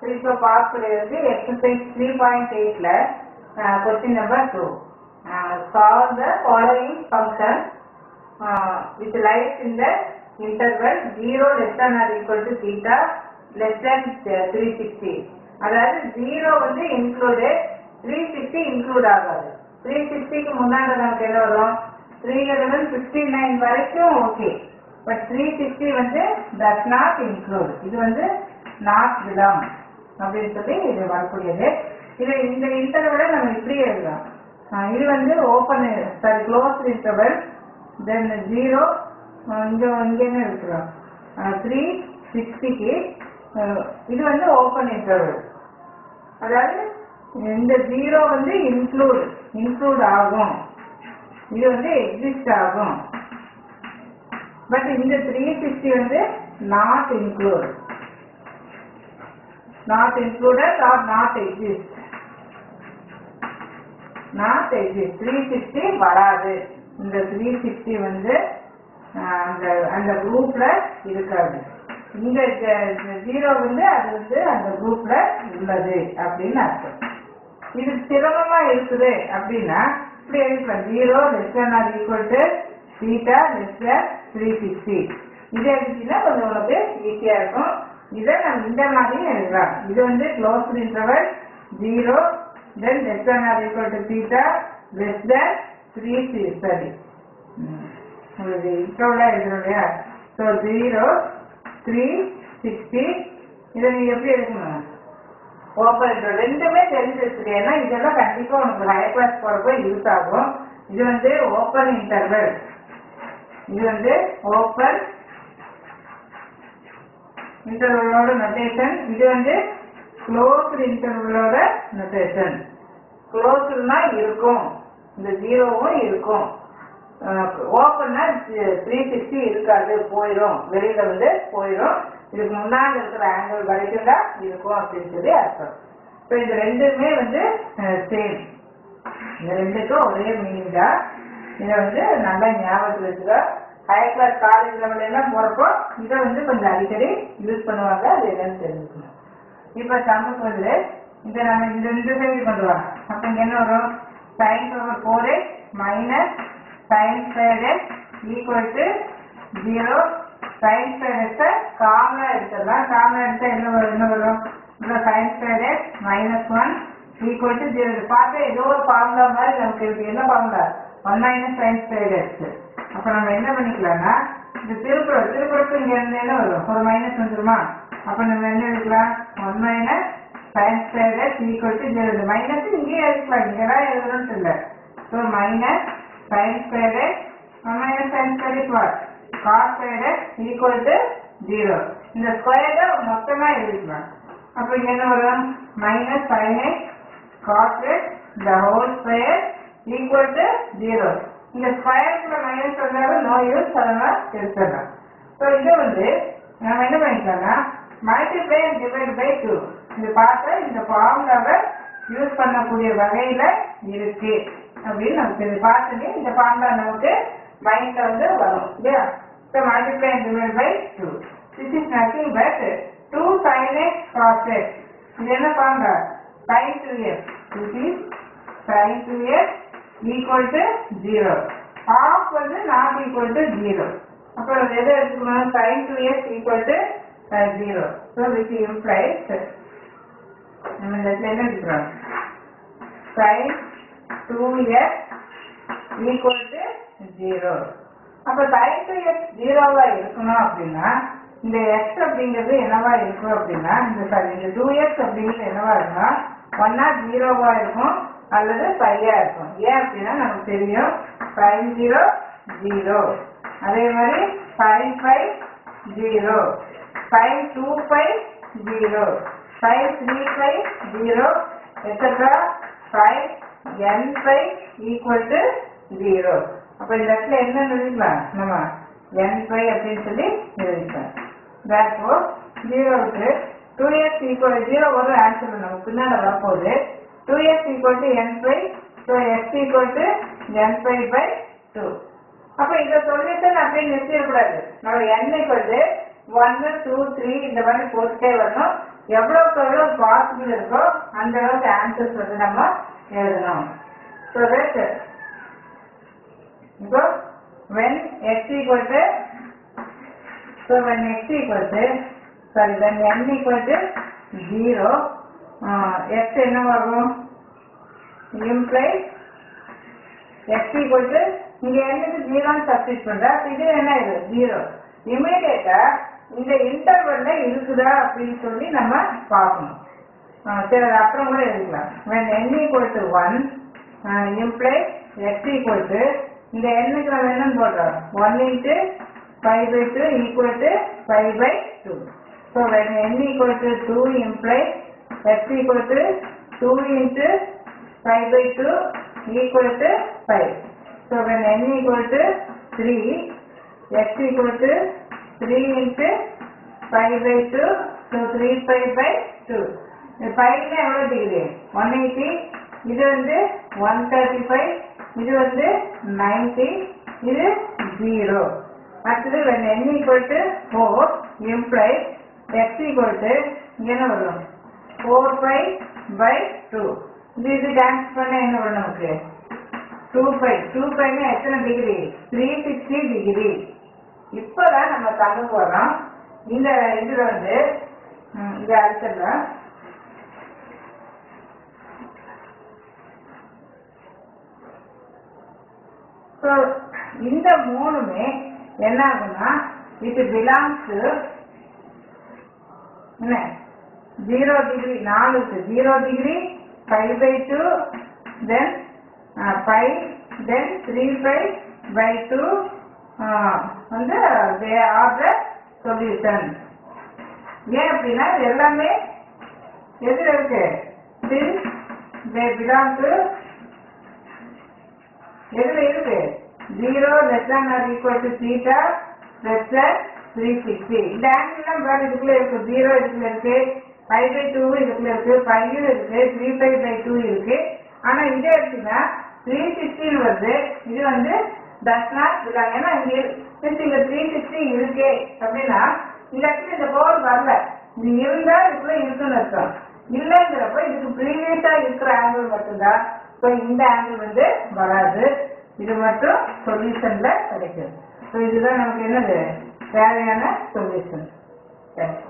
இப்போ பார்க்கக்கூடியது exercise three point எயிட்ல question number two solve the following function with light in the interval zero less than or equal to theta less than three sixty அதாவது zero வந்து include three sixty include ஆகாது three சிக்ஸ்டிக்கு முன்னாடி நமக்கு என்ன வரும் three hundred fifty nine வரைக்கும் okay but three sixty வந்து டஸ் நாட் இன்க்ளூட் இது வந்து நாட் பிலாங் அப்படின்னு சொல்லி இது வரக்கூடியது இது இந்த இன்டர்வலை நம்ம இப்படி எழுதலாம் ஆஹ் இது வந்து open sorry close interval then zero இங்கே இங்கேன்னு இருக்கிறோம் த்ரீ சிக்ஸ்டிக்கு இது வந்து ஓப்பன் இன்டர்வல் அதாவது இந்த ஜீரோ வந்து இன்க்ளூட் இன்க்ளூட் ஆகும் இது வந்து எக்ஸிஸ்ட் ஆகும் பட் இந்த த்ரீ சிக்ஸ்டி வந்து not include not included or not exist not exist three sixty வராது இந்த த்ரீ சிக்ஸ்டி வந்து ஆஹ், அந்த அந்த குரூப்ல இருக்காது இந்த ஜீரோ வந்து அது வந்து அந்த குரூப்ல உள்ளது அப்படின்னு அர்த்தம் இது சிரமமா இருக்குது அப்படின்னா இப்படி எழுதிக்கலாம் zero less than or equal to theta less than three sixty இது எழுதினா கொஞ்சம் உங்களுக்கு ஈஸியா இருக்கும் இதை நம்ம இந்த மாதிரி எழுதலாம் இது வந்து close interval zero then less than or equal to theta less than three சரி உங்களுக்கு இன்டர்வலாக எழுதணும் இல்லையா ஸோ ஜீரோ த்ரீ சிக்ஸ்டி இதை நீங்கள் எப்படி எடுக்கணும் ஓப்பன் இன்டர்வல் ரெண்டுமே தெரிஞ்சு வச்சுரு ஏன்னா இதெல்லாம் கண்டிப்பா உனக்கு ஹையர் கிளாஸ் போறப்போ யூஸ் ஆகும் இது வந்து ஓப்பன் இன்டர்வல் இது வந்து ஓப்பன் இன்டர்வலோட நொட்டேஷன் இது வந்து க்ளோஸ்டு இன்டர்வலோட நொட்டேஷன் க்ளோஸ்டுனா இருக்கும் இந்த ஜீரோவும் இருக்கும் ஓப்பன்னா த்ரீ சிக்ஸ்டி இருக்காது போயிடும் வெளியில வந்து போயிடும் இதுக்கு முன்னாடி இருக்கிற ஆங்கிள் வரைக்கும் தான் இருக்கும் அப்படின்னு சொல்லி அர்த்தம் ஸோ இந்த ரெண்டுமே வந்து சேம் இந்த ரெண்டுக்கும் ஒரே மீனிங் தான் இதை வந்து நல்லா ஞாபகத்தில் வச்சுக்கோ ஹையர் கிளாஸ் காலேஜ் லெவல் எல்லாம் போறப்போ இதை வந்து கொஞ்சம் அடிக்கடி யூஸ் பண்ணுவாங்க அது என்னன்னு தெரிஞ்சுக்கணும் இப்போ சமக்கு வந்து இதை நம்ம இந்த இந்த சைடு கொண்டு வரலாம் அப்போ இங்க என்ன வரும் sine power four x minus sine square x equal to zero sine square எக்ஸை காமனாக எடுத்துடலாம் காமனாக எடுத்தால் என்ன வரும் என்ன வரும் இந்த sine square x minus one equal to zero பார்த்தா ஏதோ ஒரு ஃபார்முலா மாதிரி நமக்கு இருக்கு என்ன formula one minus sine square x அப்போ நம்ம என்ன பண்ணிக்கலாம்னா இந்த திருக்குறள் திருக்குறளுக்கு இங்கே இருந்து என்ன வரும் ஒரு மைனஸ் வந்துருமா அப்போ நம்ம என்ன எடுக்கலாம் one minus sine square x equal to zero இந்த மைனஸ் இங்கேயே எடுக்கலாம் இங்கே தான் எழுதணும்னு இல்லை so minus sine square x one minus sine square is what cos square x equal to zero இந்த ஸ்கொயரை மொத்தமாக எழுதிக்கலாம் அப்போ இங்கே என்ன வரும் minus sine x cos x the whole square equal to zero இந்த ஸ்கொயருக்குள்ள மைனஸ் வந்தாலும் நோ யூஸ் அதெல்லாம் எடுத்துடலாம் ஸோ இதை வந்து நம்ம என்ன பண்ணிக்கலாம்னா multiply and divide by two இது பார்த்தா இந்த ஃபார்முலாவை யூஸ் பண்ணக்கூடிய வகையில இருக்கு அப்படின்னு நமக்கு இது பார்த்துட்டு இந்த ஃபார்முலா நமக்கு மைண்ட்ல வந்து வரும் இல்லையா so multiply and divide by two this is nothing but two sine x cos x இது என்ன formula sine two x this is sine two x equal to zero of வந்து நாட் ஈக்குவல் டு ஜீரோ அப்போ எதை எடுத்துக்கணும் sine two x equal to zero so which implies நம்ம இந்த இடத்துல என்ன எடுத்துக்கிறோம் sine two x equal to zero அப்போ சைன் டூ எக்ஸ் ஜீரோவா இருக்கணும் அப்படின்னா இந்த எக்ஸ் அப்படிங்கிறது என்னவா இருக்கும் அப்படின்னா இந்த சாரி இந்த டூ எக்ஸ் அப்படிங்கிறது என்னவா இருக்குன்னா ஒன்னா ஜீரோவா இருக்கும் அல்லது ஃபைவா இருக்கும் ஏன் அப்படின்னா நமக்கு தெரியும் சைன் ஜீரோ ஜீரோ அதே மாதிரி sine pi zero sine two pi zero sine three pi zero extra sine n pi equal to zero அப்போ இந்த இடத்துல என்ன எழுதிக்கலாம் நம்ம என் ஃபைவ் அப்படின்னு சொல்லி எழுதிக்கலாம் தேர்ஃபோர் ஜீரோவுக்கு டூ எக்ஸ் ஈக்குவல் ஜீரோ ஒரு ஆன்சர் நமக்கு பின்னாடி வரப்போகுது two x equal to n pi so x equal to n pi by two அப்போ இந்த சொல்யூஷன் அப்படியே நிறுத்திடக்கூடாது நம்ம என் ஈக்குவல் டு ஒன்னு டூ த்ரீ இந்த மாதிரி போட்டுட்டே வரணும் எவ்வளோக்கு எவ்வளோ பாசிபிள் இருக்கோ அந்த அளவுக்கு ஆன்சர்ஸ் வந்து நம்ம எழுதணும் ஸோ தட் இப்போ when x equal to so when x equal to sorry when n equal to zero x என்னவாகும் இம்ப்ளை எக்ஸ் ஈக்குவல் டு இங்க என்னது ஜீரோன்னு சப்ஸ்டிட் பண்ற அப்ப இது என்ன இது ஜீரோ இமீடியட்டா இந்த இன்டர்வல்ல இருக்குதா அப்படின்னு சொல்லி நம்ம பார்க்கணும் ஆ, சரி அது அப்புறம் கூட எழுதிக்கலாம் when n equal to 1 இம்ப்ளை x equal to இந்த எண்ணுக்கு நம்ம என்னன்னு போடுறோம் 1 into 5 by 2 equal to 5 by 2 so when n equal to 2 imply x equal to 2 into 5 by 2 equal to 5 so when n equal to 3 x equal to 3 into 5 by 2 so 3 pi by 2 இந்த பைல எவ்வளவு degree one eighty இது வந்து one thirty five இது வந்து ninety இது zero அடுத்தது when n equal to 4 imply x equal to என்ன வரும் 4 pi by 2 இது இது டான்ஸ் பண்ண என்ன வரும் நமக்கு 2 pi 2 pi னா எத்தனை டிகிரி 360 டிகிரி இப்பதான் நம்ம தங்க போறோம் இந்த இதுல வந்து ம், இது அடுத்ததுல ஸோ இந்த மூணுமே என்ன ஆகும்னா இட் பிலாங்ஸ் டு என்ன ஜீரோ டிகிரி நாலுக்கு zero degree pi by two then pi then three pi by two வந்து தே ஆர் த சொல்யூஷன் ஏன் அப்படின்னா இது எல்லாமே எதுல இருக்கு சின்ஸ் தே பிலாங் டு எதுல இருக்கு zero less than or equal to theta less than three sixty இந்த ஆங்கிள்லாம் பாரு இதுக்குள்ள இருக்கு ஜீரோ இதுக்குள்ள இருக்கு ஃபைவ் பை டூ இதுக்குள்ள இருக்கு ஃபைவ் இருக்கு த்ரீ ஃபைவ் பை டூ இருக்கு ஆனா இதே எடுத்தீங்கன்னா த்ரீ சிக்ஸ்டின்னு வருது இது வந்து தஸ் நாட் இருக்காங்க ஏன்னா இங்க இரு- since இங்க த்ரீ சிக்ஸ்டி இருக்கு அப்படின்னா இந்த இடத்துல இந்த போர்டு வரல இது இருந்தா இதுக்குள்ள இருக்குன்னு அர்த்தம் இல்லைங்கிறப்ப இதுக்கு ப்ரீவியஸா இருக்கிற ஆங்கிள் மட்டும்தான் ஸோ இந்த ஆங்கிள் வந்து வராது இது மட்டும் சொல்யூஷன்ல கிடைக்கும் ஸோ இதுதான் நமக்கு என்னது தேவையான சொல்யூஷன் தேங்க்யூ